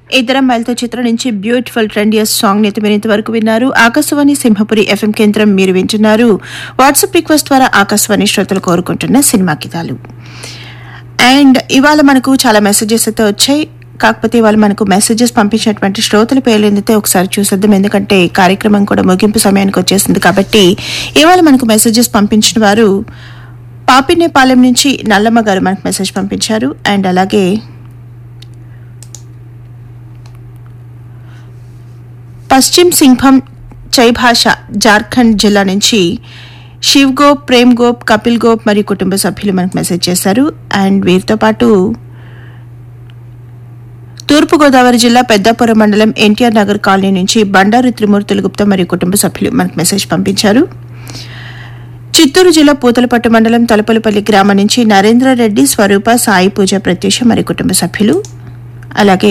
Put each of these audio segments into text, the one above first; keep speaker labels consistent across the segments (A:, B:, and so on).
A: ఇద్దరం మైల్తో చిత్రం నుంచి బ్యూటిఫుల్ ట్రెండియస్ సాంగ్ ని మీరు ఇంతవరకు విన్నారు ఆకాశవాణి సింహపురి ఎఫ్ఎం కేంద్రం మీరు వింటున్నారు వాట్సాప్ రిక్వెస్ట్ ద్వారా ఆకాశవాణి శ్రోతలు కోరుకుంటున్న సినిమా గీతాలు అండ్ ఇవాళ మనకు చాలా మెసేజెస్ అయితే వచ్చాయి కాకపోతే ఇవాళ మనకు మెసేజెస్ పంపించినటువంటి శ్రోతల పేర్లు ఏంటంటే ఒకసారి చూసేద్దాం ఎందుకంటే కార్యక్రమం కూడా ముగింపు సమయానికి వచ్చేసింది కాబట్టి ఇవాళ మనకు మెసేజెస్ పంపించిన వారు పాపినేపాలెం నుంచి నల్లమ్మ గారు మనకు మెసేజ్ పంపించారు అండ్ అలాగే పశ్చిమ్ సింహం చైభాష జార్ఖండ్ జిల్లా నుంచి శివ్ గోప్ ప్రేమ్ గోప్ కపిల్ గోప్ మరియు కుటుంబ సభ్యులు మనకు మెసేజ్ చేశారు అండ్ వీరితో పాటు తూర్పుగోదావరి జిల్లా పెద్దాపురం మండలం ఎన్టీఆర్ నగర్ కాలనీ నుంచి బండారు త్రిమూర్తులు గుప్తా మరియు కుటుంబ సభ్యులు మనకు మెసేజ్ పంపించారు చిత్తూరు జిల్లా పూతలపట్టు మండలం తలపలపల్లి గ్రామం నుంచి నరేంద్రారెడ్డి స్వరూప సాయి పూజ ప్రత్యూష మరియు కుటుంబ సభ్యులు అలాగే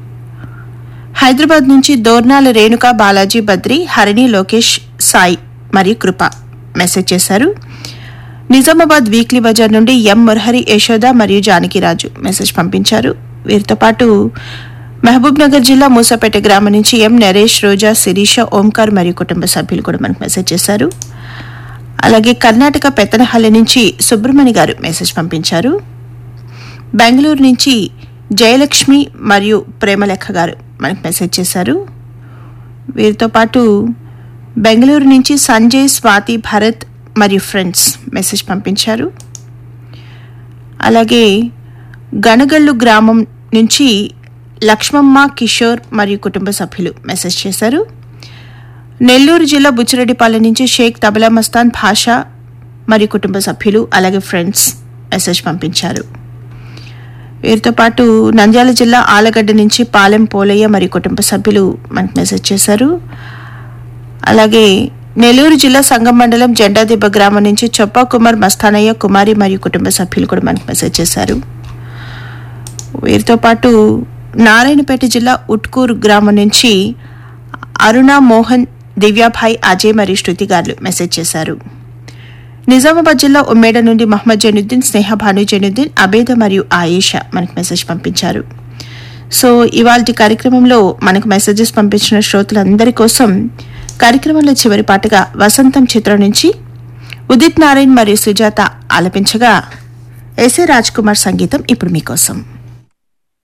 A: హైదరాబాద్ నుంచి దోర్నాల రేణుక బాలాజీ బద్రి హరిణి లోకేష్ సాయి మరియు కృప మెసేజ్ చేశారు నిజామాబాద్ వీక్లీ బజార్ నుండి ఎం మురహరి యశోద మరియు జానకిరాజు మెసేజ్ పంపించారు వీరితో పాటు మహబూబ్ నగర్ జిల్లా మూసాపేట గ్రామం నుంచి ఎం నరేష్ రోజా శిరీష ఓంకార్ మరియు కుటుంబ సభ్యులు కూడా మనకు మెసేజ్ చేశారు అలాగే కర్ణాటక పెత్తనహల్లి నుంచి సుబ్రమణి గారు మెసేజ్ పంపించారు బెంగళూరు నుంచి జయలక్ష్మి మరియు ప్రేమలేఖ గారు మనకు మెసేజ్ చేశారు వీరితో పాటు బెంగళూరు నుంచి సంజయ్ స్వాతి భరత్ మరియు ఫ్రెండ్స్ మెసేజ్ పంపించారు అలాగే గణగల్లు గ్రామం నుంచి లక్ష్మమ్మ కిషోర్ మరియు కుటుంబ సభ్యులు మెసేజ్ చేశారు నెల్లూరు జిల్లా బుచ్చిరెడ్డిపాలెం నుంచి షేక్ తబలా మస్తాన్ భాషా మరియు కుటుంబ సభ్యులు అలాగే ఫ్రెండ్స్ మెసేజ్ పంపించారు వీరితో పాటు నంద్యాల జిల్లా ఆలగడ్డ నుంచి పాలెం పోలయ్య మరియు కుటుంబ సభ్యులు మనకు మెసేజ్ చేశారు అలాగే నెల్లూరు జిల్లా సంగం మండలం జెండాదిబ్బ గ్రామం నుంచి చొప్పా కుమార్ మస్తానయ్య కుమారి మరియు కుటుంబ సభ్యులు కూడా మనకు మెసేజ్ చేశారు వీరితో పాటు నారాయణపేట జిల్లా ఉట్కూరు గ్రామం నుంచి అరుణ మోహన్ దివ్యాభాయ్ అజయ్ మరియు శృతి గారు మెసేజ్ చేశారు నిజామాబాద్ జిల్లా ఉమ్మేడ నుండి మహమ్మద్ జైనుద్దీన్ స్నేహ భాను జైనుద్దీన్ అబేద మరియు ఆయేషా మనకు మెసేజ్ పంపించారు సో ఇవాళ కార్యక్రమంలో మనకు మెసేజెస్ పంపించిన శ్రోతలందరి కోసం కార్యక్రమంలో చివరి పాటగా వసంతం చిత్రం నుంచి ఉదిత్ నారాయణ్ మరియు సుజాత ఆలపించగా ఎస్ఏ రాజ్ కుమార్ సంగీతం ఇప్పుడు మీకోసం